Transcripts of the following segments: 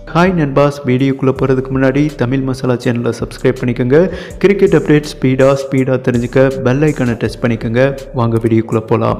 hi நண்பாஸ் வீடியோக்குள்ளே போகிறதுக்கு முன்னாடி தமிழ் மசாலா சேனலை சப்ஸ்கிரைப் பண்ணிக்கோங்க கிரிக்கெட் அப்டேட் ஸ்பீடாக ஸ்பீடாக தெரிஞ்சுக்க பெல் ஐக்கானை டச் பண்ணிக்கோங்க வாங்க வீடியோக்குள்ளே போகலாம்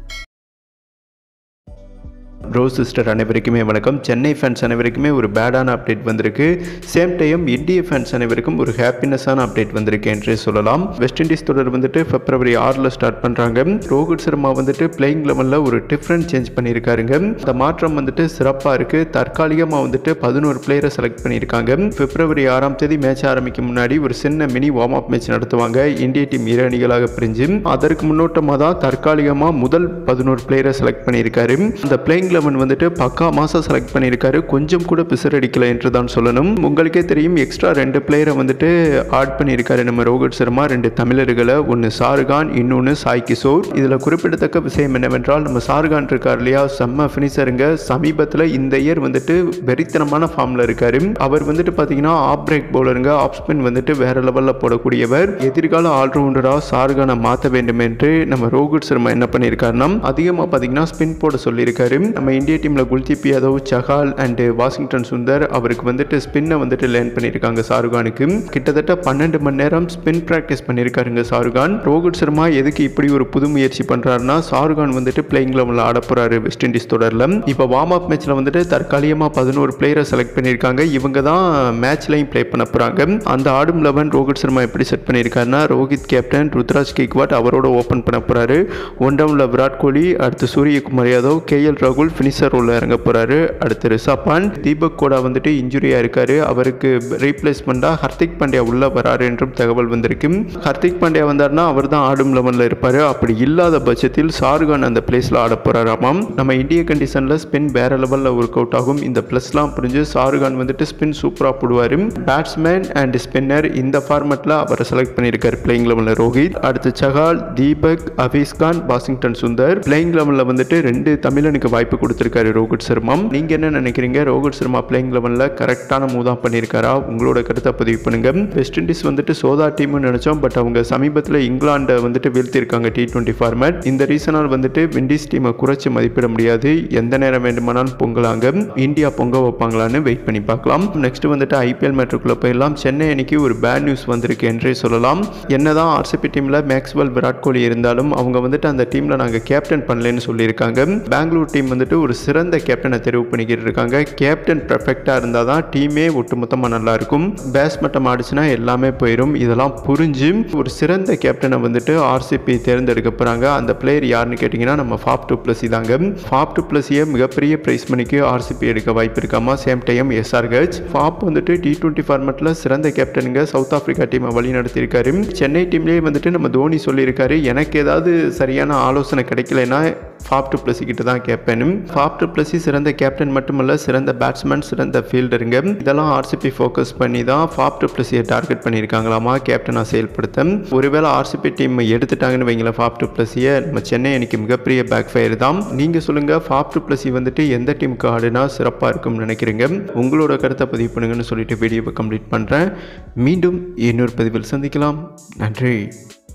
ப்ரோ சிஸ்டர் அனைவருக்குமே வணக்கம் சென்னை ஃபேன்ஸ் அனைவருக்குமே ஒரு பேடான அப்டேட் வந்திருக்கு சேம் டைம் இந்திய ஃபேன்ஸ் அனைவருக்கும் ஒரு ஹாப்பினஸான அப்டேட் வந்திருக்கு என்றே சொல்லலாம் வெஸ்ட் இண்டீஸ் தொடர் வந்துட்டு பிப்ரவரி ஆறில் ஸ்டார்ட் பண்ணுறாங்க ரோஹித் சர்மா வந்துட்டு பிளேயிங் லெவலில் ஒரு டிஃப்ரெண்ட் சேஞ்ச் பண்ணியிருக்காருங்க அந்த மாற்றம் வந்துட்டு சிறப்பாக இருக்குது தற்காலிகமாக வந்துட்டு பதினோரு பிளேயரை செலக்ட் பண்ணியிருக்காங்க பிப்ரவரி ஆறாம் தேதி மேட்ச் ஆரம்பிக்கும் முன்னாடி ஒரு சின்ன மினி வார்ம் அப் மேட்ச் நடத்துவாங்க இந்திய டீம் இரு அணிகளாக பிரிஞ்சு அதற்கு முன்னோட்டமாக தான் தற்காலிகமாக முதல் பதினோரு பிளேயரை செலக்ட் பண்ணியிருக்காரு அந்த பிளேயிங் லெவன் வந்துட்டு பக்கா மாதம் செலக்ட் பண்ணியிருக்காரு கொஞ்சம் கூட பிசரடிக்கல என்று தான் சொல்லணும் உங்களுக்கே தெரியும் எக்ஸ்ட்ரா ரெண்டு பிளேயரை வந்துட்டு ஆட் பண்ணியிருக்காரு நம்ம ரோஹித் சர்மா ரெண்டு தமிழர்களை ஒன்று ஷாருகான் இன்னொன்று சாய் கிஷோர் இதில் குறிப்பிடத்தக்க விஷயம் என்னவென்றால் நம்ம ஷாருகான் இருக்கார் இல்லையா செம்ம ஃபினிஷருங்க சமீபத்தில் இந்த இயர் வந்துட்டு வெறித்தனமான ஃபார்மில் இருக்காரு அவர் வந்துட்டு பார்த்தீங்கன்னா ஆப் பிரேக் பவுலருங்க ஆப் ஸ்பின் வந்துட்டு வேற லெவலில் போடக்கூடியவர் எதிர்கால ஆல்ரவுண்டராக ஷாருகானை மாற்ற வேண்டும் என்று நம்ம ரோஹித் சர்மா என்ன பண்ணியிருக்காருன்னா அதிகமாக பார்த்தீங்கன்னா ஸ்பின் போட சொல்லியிருக்காரு நம்ம இந்திய டீமில் குல்தீப் யாதவ் சஹால் அண்டு வாஷிங்டன் சுந்தர் அவருக்கு வந்துட்டு ஸ்பின்னை வந்துட்டு லேர்ன் பண்ணியிருக்காங்க ஷாருகானுக்கு கிட்டத்தட்ட பன்னெண்டு மணி நேரம் ஸ்பின் ப்ராக்டிஸ் பண்ணியிருக்காருங்க ஷாருகான் ரோஹித் சர்மா எதுக்கு இப்படி ஒரு புது முயற்சி பண்ணுறாருன்னா ஷாருகான் வந்துட்டு பிளேயிங் லெவலில் ஆட போகிறாரு வெஸ்ட் இண்டீஸ் தொடரில் இப்போ வார்ம் அப் மேட்ச்சில் வந்துட்டு தற்காலிகமாக பதினோரு பிளேயரை செலக்ட் பண்ணியிருக்காங்க இவங்க தான் மேட்ச்லையும் ப்ளே பண்ண போகிறாங்க அந்த ஆடும் லெவன் ரோஹித் சர்மா எப்படி செட் பண்ணியிருக்காருன்னா ரோஹித் கேப்டன் ருத்ராஜ் கேக்வாட் அவரோட ஓப்பன் பண்ண போகிறாரு ஒன் டவுனில் விராட் கோலி அடுத்து சூரியகுமார் யாதவ் கே எல் ராகுல் ஃபினிஷர் ரோலில் இறங்க போகிறாரு அடுத்து ரிஷப் பாண்ட் தீபக் கோடா வந்துட்டு இன்ஜுரியாக இருக்காரு அவருக்கு ரீப்ளேஸ்மெண்ட்டாக ஹர்திக் பாண்டியா உள்ளே வராரு என்றும் தகவல் வந்திருக்கு ஹர்திக் பாண்டியா வந்தார்னா அவர் தான் ஆடும் லெவனில் இருப்பார் அப்படி இல்லாத பட்சத்தில் ஷாருகான் அந்த பிளேஸில் ஆட போகிறாராமாம் நம்ம இந்திய கண்டிஷனில் ஸ்பின் வேற லெவலில் ஒர்க் அவுட் ஆகும் இந்த ப்ளஸ்லாம் புரிஞ்சு ஷாருகான் வந்துட்டு ஸ்பின் சூப்பராக போடுவார் பேட்ஸ்மேன் அண்ட் ஸ்பின்னர் இந்த ஃபார்மெட்டில் அவரை செலக்ட் பண்ணியிருக்காரு பிளேயிங் லெவலில் ரோஹித் அடுத்து சஹால் தீபக் அபீஸ்கான் வாஷிங்டன் சுந்தர் பிளேயிங் லெவலில் வந்துட்டு ரெண்டு தமிழனுக்கு வாய்ப்பு கொடுத்துருக்காரு ரோஹித் சர்மா நீங்கள் என்ன நினைக்கிறீங்க ரோஹித் சர்மா பிளேயிங் லெவலில் கரெக்டான மூவ் தான் பண்ணியிருக்காரா உங்களோட கருத்தை பதிவு பண்ணுங்க வெஸ்ட் இண்டீஸ் வந்துட்டு சோதா டீம்னு நினச்சோம் பட் அவங்க சமீபத்தில் இங்கிலாண்டை வந்துட்டு வீழ்த்திருக்காங்க டி டுவெண்ட்டி ஃபார்மேட் இந்த ரீசனால் வந்துட்டு விண்டீஸ் டீமை குறைச்சி மதிப்பிட முடியாது எந்த நேரம் வேண்டுமானாலும் பொங்கலாங்க இந்தியா பொங்க வைப்பாங்களான்னு வெயிட் பண்ணி பார்க்கலாம் நெக்ஸ்ட் வந்துட்டு ஐபிஎல் மேட்ருக்குள்ளே போயிடலாம் சென்னை அன்னைக்கு ஒரு பேட் நியூஸ் வந்திருக்கு என்றே சொல்லலாம் என்னதான் ஆர்சிபி டீமில் மேக்ஸ்வெல் விராட் கோலி இருந்தாலும் அவங்க வந்துட்டு அந்த டீமில் நாங்கள் கேப்டன் பண்ணலன்னு சொல்லியிருக்காங்க பெங்களூர் டீம் வந்துட்டு ஒரு சிறந்த கேப்டனை தெரிவு பண்ணிக்கிட்டு இருக்காங்க கேப்டன் பர்ஃபெக்டாக இருந்தால் தான் டீமே ஒட்டுமொத்தமாக நல்லா இருக்கும் பேஸ் மட்டம் ஆடிச்சுன்னா எல்லாமே போயிடும் இதெல்லாம் புரிஞ்சு ஒரு சிறந்த கேப்டனை வந்துட்டு ஆர்சிபி தேர்ந்தெடுக்க போகிறாங்க அந்த பிளேயர் யாருன்னு கேட்டிங்கன்னா நம்ம ஃபாப் டூ ப்ளஸ் தாங்க ஃபாப் டூ ப்ளஸியை மிகப்பெரிய ப்ரைஸ் மணிக்கு ஆர்சிபி எடுக்க வாய்ப்பு இருக்காமா சேம் டைம் எஸ்ஆர்ஹெச் ஃபாப் வந்துட்டு டி டுவெண்ட்டி ஃபார்மெட்டில் சிறந்த கேப்டனுங்க சவுத் ஆஃப்ரிக்கா டீமை வழி நடத்தியிருக்காரு சென்னை டீம்லேயே வந்துட்டு நம்ம தோனி சொல்லியிருக்காரு எனக்கு ஏதாவது சரியான ஆலோசனை கிடைக்கலனா ஃபாப் டு பிளஸி கிட்ட தான் கேட்பேன் ஃபாப் டு பிளஸி சிறந்த கேப்டன் மட்டுமல்ல சிறந்த பேட்ஸ்மேன் சிறந்த ஃபீல்டருங்க இதெல்லாம் ஆர்சிபி ஃபோக்கஸ் பண்ணி தான் ஃபாப் டு பிளஸியை டார்கெட் பண்ணியிருக்காங்களாமா கேப்டனாக செயல்படுத்த ஒருவேளை ஆர்சிபி டீம் எடுத்துட்டாங்கன்னு வைங்களேன் ஃபாப் டு பிளஸியை நம்ம சென்னை அன்னைக்கு மிகப்பெரிய பேக் ஃபயர் தான் நீங்கள் சொல்லுங்கள் ஃபாப் டு பிளஸி வந்துட்டு எந்த டீமுக்கு ஆடுனா சிறப்பாக இருக்கும்னு நினைக்கிறீங்க உங்களோட கருத்தை பதிவு பண்ணுங்கன்னு சொல்லிட்டு வீடியோவை கம்ப்ளீட் பண்ணுறேன் மீண்டும் இன்னொரு பதிவில் சந்திக்கலாம் நன்றி